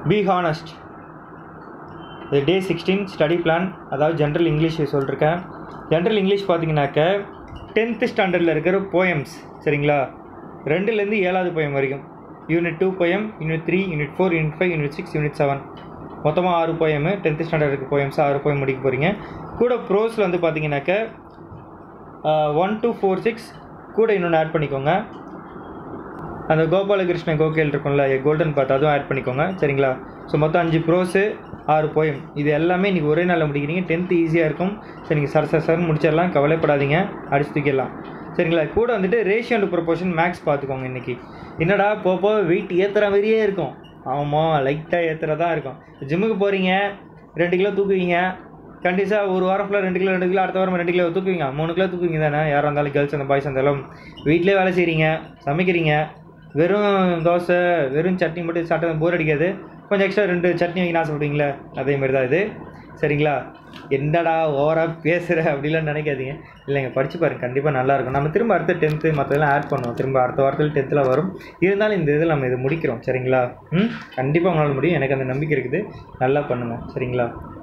B honest இது day sixteen study plan அதாவது general English சொல்லியிருக்கேன் ஜென்ரல் இங்கிலீஷ் பார்த்தீங்கன்னாக்க டென்த்து ஸ்டாண்டர்டில் இருக்கிற போயம்ஸ் சரிங்களா ரெண்டுலேருந்து ஏழாவது போயம் வரைக்கும் unit two poem unit three unit four unit five unit six unit seven மொத்தமாக ஆறு போயமு டென்த்து ஸ்டாண்டர்ட் இருக்க போயம்ஸ் ஆறு போயம் முடிக்க போகிறீங்க கூட ப்ரோஸில் வந்து பார்த்தீங்கன்னாக்க ஒன் டூ ஃபோர் சிக்ஸ் கூட இன்னொன்று ஆட் பண்ணிக்கோங்க அந்த கோபாலகிருஷ்ண கோகேல் இருக்கும்ல கோல்டன் பாத் அதுவும் ஆட் பண்ணிக்கோங்க சரிங்களா ஸோ மொத்தம் அஞ்சு ப்ரோஸு ஆறு போயம் இது எல்லாமே இன்றைக்கி ஒரே நாளில் முடிக்கிறீங்க டென்த்து ஈஸியாக இருக்கும் சரி நீங்கள் சர சர சரன்னு முடிச்சிடலாம் கவலைப்படாதீங்க அடிச்சு தூக்கிடலாம் சரிங்களா கூட வந்துட்டு ரேஷியோ அண்ட் ப்ரொபோர்ஷன் மேக்ஸ் பார்த்துக்கோங்க இன்றைக்கி என்னடா போக போக வெயிட் ஏற்றுற மாதிரியே இருக்கும் ஆமாம் லைட்டாக ஏற்றுறதா இருக்கும் ஜிம்முக்கு போகிறீங்க ரெண்டு கிலோ தூக்குவீங்க கண்டிப்பாக ஒரு வாரம் ஃபுல்லாக ரெண்டு கிலோ ரெண்டு கிலோ அடுத்த வாரம் ரெண்டு கிலோ தூக்குவீங்க மூணு கிலோ தூக்குவீங்க தானே யாராக இருந்தாலும் கேர்ள்ஸ் அந்த பாய்ஸ் இருந்தாலும் வீட்டிலே வேலை செய்கிறீங்க சமைக்கிறீங்க வெறும் தோசை வெறும் சட்னி மட்டும் சாப்பிட்டா போர் அடிக்காது கொஞ்சம் எக்ஸ்ட்ரா ரெண்டு சட்னி வாங்கி நான் சாப்பிடுவீங்களே அதே மாதிரி தான் இது சரிங்களா என்னடா ஓவராக பேசுகிற அப்படிலாம் நினைக்காதீங்க இல்லைங்க படித்து பாருங்க கண்டிப்பாக நல்லாயிருக்கும் நம்ம திரும்ப அடுத்த டென்த்து மற்றதெல்லாம் ஆட் பண்ணுவோம் திரும்ப அடுத்த வாரத்தில் டென்த்தில் வரும் இருந்தாலும் இந்த இதில் நம்ம இது முடிக்கிறோம் சரிங்களா ம் கண்டிப்பாக உங்களால் முடியும் எனக்கு அந்த நம்பிக்கை இருக்குது நல்லா பண்ணுங்கள் சரிங்களா